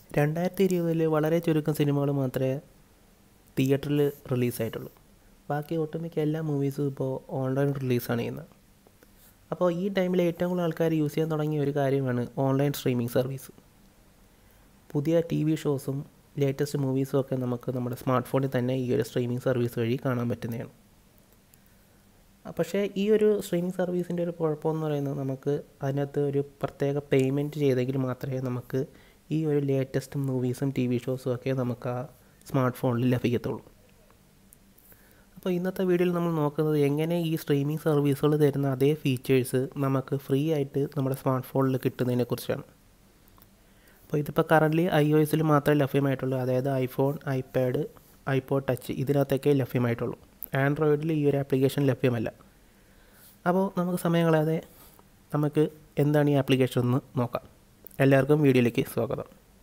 രണ്ടായിരത്തി ഇരുപതിൽ വളരെ ചുരുക്കം സിനിമകൾ മാത്രമേ തിയേറ്ററിൽ റിലീസായിട്ടുള്ളൂ ബാക്കി ഒട്ടുമിക്ക എല്ലാ മൂവീസും ഇപ്പോൾ ഓൺലൈൻ റിലീസാണ് ചെയ്യുന്നത് അപ്പോൾ ഈ ടൈമിൽ ഏറ്റവും കൂടുതൽ ആൾക്കാർ യൂസ് ചെയ്യാൻ തുടങ്ങിയ ഒരു കാര്യമാണ് ഓൺലൈൻ സ്ട്രീമിംഗ് സർവീസ് പുതിയ ടി വി ഷോസും ലേറ്റസ്റ്റ് മൂവീസും ഒക്കെ നമുക്ക് നമ്മുടെ സ്മാർട്ട് ഫോണിൽ തന്നെ ഈ ഒരു സ്ട്രീമിംഗ് സർവീസ് വഴി കാണാൻ പറ്റുന്നതാണ് പക്ഷേ ഈ ഒരു സ്ട്രീമിംഗ് സർവീസിൻ്റെ ഒരു കുഴപ്പമെന്ന് പറയുന്നത് നമുക്ക് അതിനകത്ത് ഒരു പ്രത്യേക പേയ്മെൻറ്റ് ചെയ്തെങ്കിൽ മാത്രമേ നമുക്ക് ഈ ഒരു ലേറ്റസ്റ്റ് മൂവീസും ടി വി ഷോസും ഒക്കെ നമുക്ക് ആ സ്മാർട്ട് ഫോണിൽ ലഭിക്കത്തുള്ളൂ അപ്പോൾ ഇന്നത്തെ വീഡിയോയിൽ നമ്മൾ നോക്കുന്നത് എങ്ങനെ ഈ സ്ട്രീമിംഗ് സർവീസുകൾ തരുന്ന അതേ ഫീച്ചേഴ്സ് നമുക്ക് ഫ്രീ ആയിട്ട് നമ്മുടെ സ്മാർട്ട് ഫോണിൽ കിട്ടുന്നതിനെ കുറിച്ചാണ് അപ്പോൾ ഇതിപ്പോൾ കറൻ്റ്ലി ഐ ഒ എസിൽ മാത്രമേ ലഭ്യമായിട്ടുള്ളൂ അതായത് ഐഫോൺ ഐപാഡ് ഐപോഡ് ടച്ച് ഇതിനകത്തൊക്കെ ലഭ്യമായിട്ടുള്ളൂ ആൻഡ്രോയിഡിൽ ഈ ഒരു ആപ്ലിക്കേഷൻ ലഭ്യമല്ല അപ്പോൾ നമുക്ക് സമയം കളയാതെ നമുക്ക് എന്താണ് ഈ ആപ്ലിക്കേഷൻ എന്ന് നോക്കാം എല്ലാവർക്കും വീഡിയോയിലേക്ക് സ്വാഗതം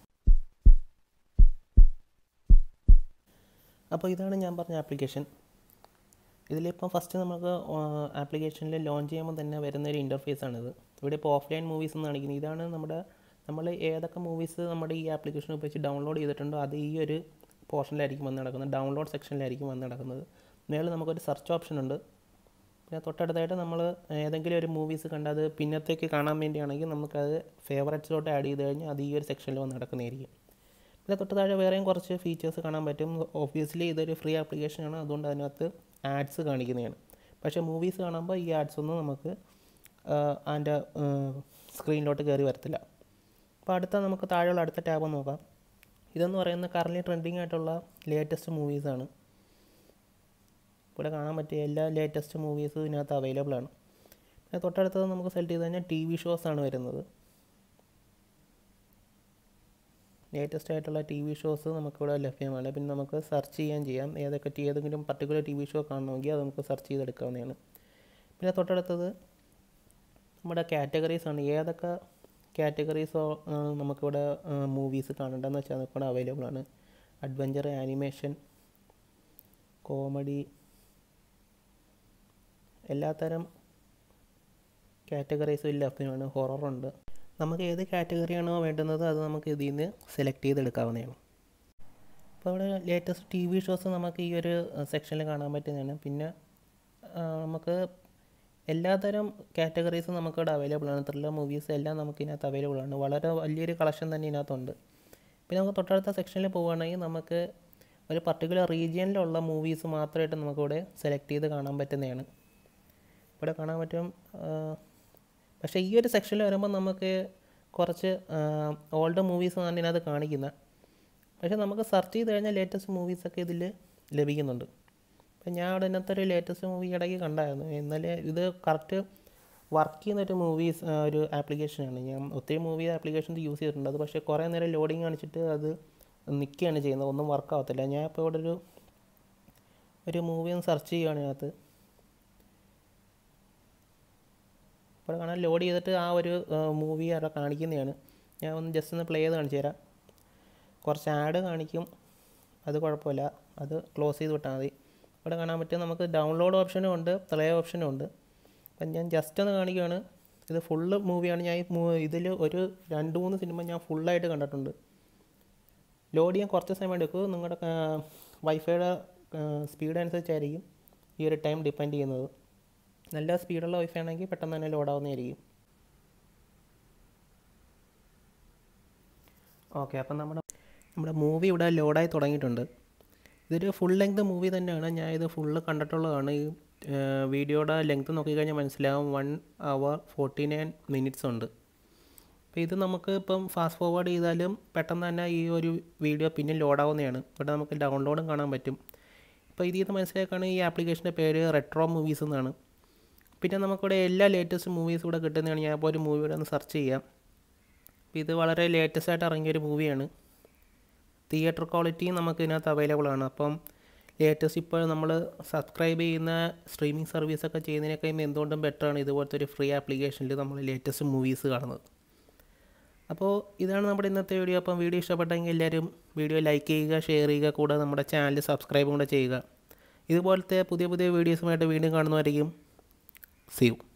അപ്പോൾ ഇതാണ് ഞാൻ പറഞ്ഞ ആപ്ലിക്കേഷൻ ഇതിലിപ്പോൾ ഫസ്റ്റ് നമുക്ക് ആപ്ലിക്കേഷനിൽ ലോഞ്ച് ചെയ്യുമ്പോൾ തന്നെ വരുന്ന ഒരു ഇൻ്റർഫേസ് ആണിത് ഇവിടെ ഇപ്പോൾ ഓഫ്ലൈൻ മൂവീസ് എന്ന് കാണിക്കുന്നത് ഇതാണ് നമ്മുടെ നമ്മൾ ഏതൊക്കെ മൂവീസ് നമ്മുടെ ഈ ആപ്ലിക്കേഷൻ ഉപയോഗിച്ച് ഡൗൺലോഡ് ചെയ്തിട്ടുണ്ടോ അത് ഈ ഒരു പോർഷനിലായിരിക്കും വന്ന് നടക്കുന്നത് ഡൗൺലോഡ് സെക്ഷനിലായിരിക്കും വന്ന് നടക്കുന്നത് മേളിൽ നമുക്കൊരു സെർച്ച് ഓപ്ഷൻ ഉണ്ട് പിന്നെ തൊട്ടടുത്തായിട്ട് നമ്മൾ ഏതെങ്കിലും ഒരു മൂവീസ് കണ്ട് അത് പിന്നത്തേക്ക് കാണാൻ വേണ്ടിയാണെങ്കിൽ നമുക്കത് ഫേവറേറ്റ്സിലോട്ട് ആഡ് ചെയ്ത് കഴിഞ്ഞാൽ അത് ഈ ഒരു സെക്ഷനിൽ വന്ന് നടക്കുന്നതായിരിക്കും പിന്നെ തൊട്ട് താഴെ വേറെയും കുറച്ച് ഫീച്ചേഴ്സ് കാണാൻ പറ്റും ഒബ്വിയസ്ലി ഇതൊരു ഫ്രീ ആപ്ലിക്കേഷനാണ് അതുകൊണ്ട് അതിനകത്ത് ആഡ്സ് കാണിക്കുന്നതാണ് പക്ഷേ മൂവീസ് കാണുമ്പോൾ ഈ ആഡ്സ് ഒന്നും നമുക്ക് അതിൻ്റെ സ്ക്രീനിലോട്ട് കയറി വരത്തില്ല അപ്പോൾ അടുത്ത നമുക്ക് താഴെയുള്ള അടുത്ത ടാബ് നോക്കാം ഇതെന്ന് പറയുന്നത് കറൻലി ട്രെൻഡിങ് ആയിട്ടുള്ള ലേറ്റസ്റ്റ് മൂവീസാണ് ഇവിടെ കാണാൻ പറ്റിയ എല്ലാ ലേറ്റസ്റ്റ് മൂവീസും ഇതിനകത്ത് അവൈലബിൾ ആണ് പിന്നെ തൊട്ടടുത്തത് നമുക്ക് സെലക്ട് ചെയ്ത് കഴിഞ്ഞാൽ ടി വി ഷോസാണ് വരുന്നത് ലേറ്റസ്റ്റ് ആയിട്ടുള്ള ടി വി ഷോസ് നമുക്കിവിടെ ലഭ്യമാണ് പിന്നെ നമുക്ക് സെർച്ച് ചെയ്യാൻ ചെയ്യാം ഏതൊക്കെ ഏതെങ്കിലും പർട്ടിക്കുലർ ടി വി ഷോ കാണണമെങ്കിൽ അത് നമുക്ക് സെർച്ച് ചെയ്തെടുക്കാവുന്നതാണ് പിന്നെ തൊട്ടടുത്തത് നമ്മുടെ കാറ്റഗറീസ് ആണ് ഏതൊക്കെ കാറ്റഗറീസോ നമുക്കിവിടെ മൂവീസ് കാണേണ്ടതെന്ന് വെച്ചാൽ നമുക്കിവിടെ അവൈലബിൾ ആണ് അഡ്വഞ്ചർ ആനിമേഷൻ കോമഡി എല്ലാത്തരം കാറ്റഗറീസും ലഭ്യമാണ് ഹൊററുണ്ട് നമുക്ക് ഏത് കാറ്റഗറിയാണോ വേണ്ടുന്നത് അത് നമുക്ക് ഇതിൽ നിന്ന് സെലക്ട് ചെയ്തെടുക്കാവുന്നതാണ് അപ്പോൾ ഇവിടെ ലേറ്റസ്റ്റ് ടി വി ഷോസ് നമുക്ക് ഈ ഒരു സെക്ഷനിൽ കാണാൻ പറ്റുന്നതാണ് പിന്നെ നമുക്ക് എല്ലാത്തരം കാറ്റഗറീസും നമുക്കിവിടെ അവൈലബിൾ ആണ് ത്രില്ലർ മൂവീസ് എല്ലാം നമുക്ക് ഇതിനകത്ത് അവൈലബിൾ ആണ് വളരെ വലിയൊരു കളക്ഷൻ തന്നെ ഇതിനകത്തുണ്ട് പിന്നെ നമുക്ക് തൊട്ടടുത്ത സെക്ഷനിൽ പോവുകയാണെങ്കിൽ നമുക്ക് ഒരു പർട്ടിക്കുലർ റീജിയനിലുള്ള മൂവീസ് മാത്രമായിട്ട് നമുക്കിവിടെ സെലക്ട് ചെയ്ത് കാണാൻ പറ്റുന്നതാണ് ഇവിടെ കാണാൻ പറ്റും പക്ഷേ ഈ ഒരു സെക്ഷനിൽ വരുമ്പോൾ നമുക്ക് കുറച്ച് ഓൾഡ് മൂവീസ് ആണ് ഇതിനകത്ത് കാണിക്കുന്നത് പക്ഷേ നമുക്ക് സെർച്ച് ചെയ്ത് കഴിഞ്ഞാൽ ലേറ്റസ്റ്റ് മൂവീസൊക്കെ ഇതിൽ ലഭിക്കുന്നുണ്ട് അപ്പം ഞാൻ അവിടെ ഇതിനകത്ത് ഒരു ലേറ്റസ്റ്റ് മൂവി ഇടയ്ക്ക് കണ്ടായിരുന്നു എന്നാലേ ഇത് കറക്റ്റ് വർക്ക് ചെയ്യുന്ന ഒരു മൂവീസ് ഒരു ആപ്ലിക്കേഷനാണ് ഞാൻ ഒത്തിരി മൂവി ആപ്ലിക്കേഷൻസ് യൂസ് ചെയ്തിട്ടുണ്ട് അത് പക്ഷേ കുറേ നേരം ലോഡിങ് കാണിച്ചിട്ട് അത് നിൽക്കുകയാണ് ചെയ്യുന്നത് ഒന്നും വർക്ക് ആവത്തില്ല ഞാൻ ഇപ്പോൾ ഇവിടെ ഒരു ഒരു മൂവി ഒന്ന് സെർച്ച് ചെയ്യുകയാണ് ഇതിനകത്ത് ഇവിടെ കാണാൻ ലോഡ് ചെയ്തിട്ട് ആ ഒരു മൂവി അവിടെ കാണിക്കുന്നതാണ് ഞാൻ ഒന്ന് ജസ്റ്റ് ഒന്ന് പ്ലേ ചെയ്ത് കാണിച്ചു തരാം കുറച്ച് ആഡ് കാണിക്കും അത് കുഴപ്പമില്ല അത് ക്ലോസ് ചെയ്ത് വിട്ടാൽ മതി ഇവിടെ കാണാൻ പറ്റും നമുക്ക് ഡൗൺലോഡ് ഓപ്ഷനും ഉണ്ട് പ്ലേ ഓപ്ഷനും ഉണ്ട് അപ്പം ഞാൻ ജസ്റ്റ് ഒന്ന് കാണിക്കുകയാണ് ഇത് ഫുള്ള് മൂവിയാണ് ഞാൻ ഇതിൽ ഒരു രണ്ട് മൂന്ന് സിനിമ ഞാൻ ഫുള്ളായിട്ട് കണ്ടിട്ടുണ്ട് ലോഡ് ചെയ്യാൻ കുറച്ച് സമയം എടുക്കും നിങ്ങളുടെ വൈഫൈയുടെ സ്പീഡ് അനുസരിച്ചായിരിക്കും ഈ ഒരു ടൈം ഡിപ്പെൻഡ് ചെയ്യുന്നത് നല്ല സ്പീഡുള്ള വൈഫൈ ആണെങ്കിൽ പെട്ടെന്ന് തന്നെ ലോഡാവുന്നതായിരിക്കും ഓക്കെ അപ്പം നമ്മുടെ നമ്മുടെ മൂവി ഇവിടെ ലോഡായി തുടങ്ങിയിട്ടുണ്ട് ഇതൊരു ഫുൾ ലെങ്ത് മൂവി തന്നെയാണ് ഞാൻ ഇത് ഫുള്ള് കണ്ടിട്ടുള്ളതാണ് ഈ വീഡിയോയുടെ ലെങ്ത് നോക്കിക്കഴിഞ്ഞാൽ മനസ്സിലാവും one hour forty nine minutes ഉണ്ട് അപ്പോൾ ഇത് നമുക്ക് ഇപ്പം ഫാസ്റ്റ് ഫോർവേഡ് ചെയ്താലും പെട്ടെന്ന് തന്നെ ഈ ഒരു വീഡിയോ പിന്നെ ലോഡാവുന്നതാണ് ഇവിടെ നമുക്ക് ഡൗൺലോഡും കാണാൻ പറ്റും ഇപ്പോൾ ഇതിൽ നിന്ന് മനസ്സിലാക്കുകയാണ് ഈ ആപ്ലിക്കേഷൻ്റെ പേര് റെട്രോ മൂവീസ് എന്നാണ് പിന്നെ നമുക്കിവിടെ എല്ലാ ലേറ്റസ്റ്റ് മൂവീസും കൂടെ കിട്ടുന്നതാണ് ഞാൻ ഇപ്പോൾ ഒരു മൂവിയുടെ ഒന്ന് സെർച്ച് ചെയ്യാം അപ്പോൾ ഇത് വളരെ ലേറ്റസ്റ്റ് ആയിട്ട് ഇറങ്ങിയൊരു മൂവിയാണ് തിയേറ്റർ ക്വാളിറ്റിയും നമുക്ക് ഇതിനകത്ത് അവൈലബിൾ ആണ് അപ്പം ലേറ്റസ്റ്റ് ഇപ്പോൾ നമ്മൾ സബ്സ്ക്രൈബ് ചെയ്യുന്ന സ്ട്രീമിംഗ് സർവീസൊക്കെ ചെയ്യുന്നതിനൊക്കെ എന്തുകൊണ്ടും ബെറ്ററാണ് ഇതുപോലത്തെ ഒരു ഫ്രീ ആപ്ലിക്കേഷനിൽ നമ്മൾ ലേറ്റസ്റ്റ് മൂവീസ് കാണുന്നത് അപ്പോൾ ഇതാണ് നമ്മുടെ ഇന്നത്തെ വീഡിയോ അപ്പം വീഡിയോ ഇഷ്ടപ്പെട്ടെങ്കിൽ എല്ലാവരും വീഡിയോ ലൈക്ക് ചെയ്യുക ഷെയർ ചെയ്യുക കൂടാതെ നമ്മുടെ ചാനൽ സബ്സ്ക്രൈബും കൂടെ ചെയ്യുക ഇതുപോലത്തെ പുതിയ പുതിയ വീഡിയോസുമായിട്ട് വീണ്ടും കാണുന്നതായിരിക്കും See you.